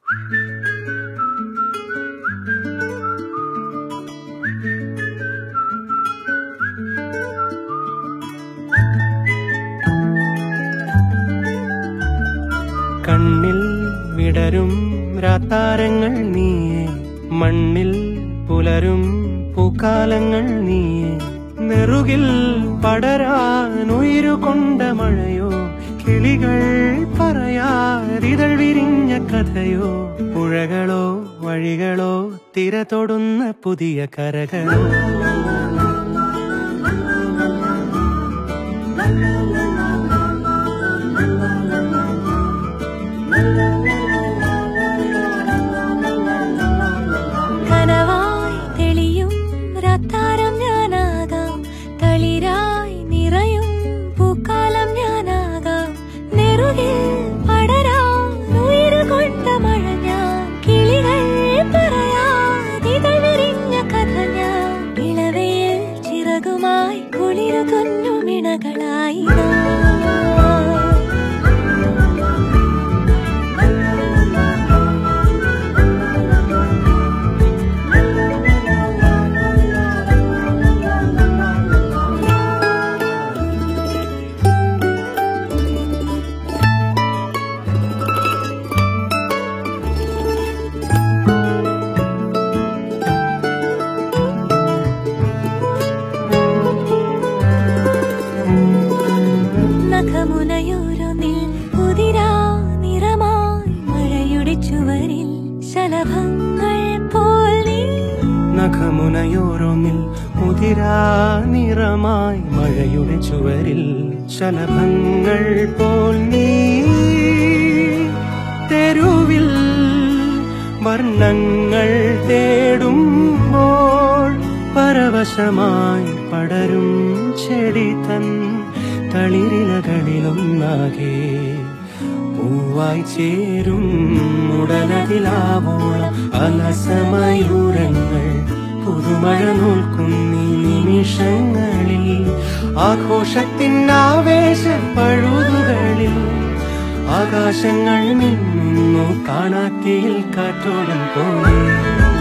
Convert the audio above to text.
കണ്ണിൽ വിടരും രാത്താരങ്ങൾ നീയേ മണ്ണിൽ പുലരും പൂക്കാലങ്ങൾ നീയേ നെറുകിൽ പടരാൻ ഉയരുകൊണ്ട മഴയോ കിളികൾ പറയാതിതൾ വിരിഞ്ഞ കഥയോ പുഴകളോ വഴികളോ തിര തൊടുന്ന പുതിയ കരകളോ കനവായി തെളിയും രാത്താരം ഞാനാകാം തളിരായി നിറയും പൂക്കാലം ഞാനാകാം നെറുകിൽ പടരാൻ ഉയരുകൊണ്ട മഴ ഞാൻ കിളികൾ പറയാതിതൾ വിരിഞ്ഞ കഥ ഞാൻ ഇളവയിൽ ചിറകുമായി കുളിരു കുഞ്ഞുമിണകളായി നാം. നഖമുനയൂരൊന്നിൽ കുതിരാ നിറമായി മഴയുടെ ചുവരിൽ ശലഭങ്ങൾ പോൽ നീ നഖമുനയോരോന്നിൽ മുതിരാ നിറമായി മഴയുടെ ചുവരിൽ ശലഭങ്ങൾ പോൽ നീ തെരുവിൽ വർണ്ണങ്ങൾ തേടുമ്പോൾ പരവശമായി പടരും ചെടി തൻ തളിരിലകളിലൊന്നാകെ പൂവായി ചേരും ഉടലതിലാവോളം അലസമയൂരങ്ങൾ പുതുമഴ നോൽക്കുന്നീ നിമിഷങ്ങളിൽ ആഘോഷത്തിൻ ആവേശ പഴുതുകളിൽ ആകാശങ്ങൾ മിന്നുന്നു കാണാത്തിയിൽ കാറ്റോടും പോലെ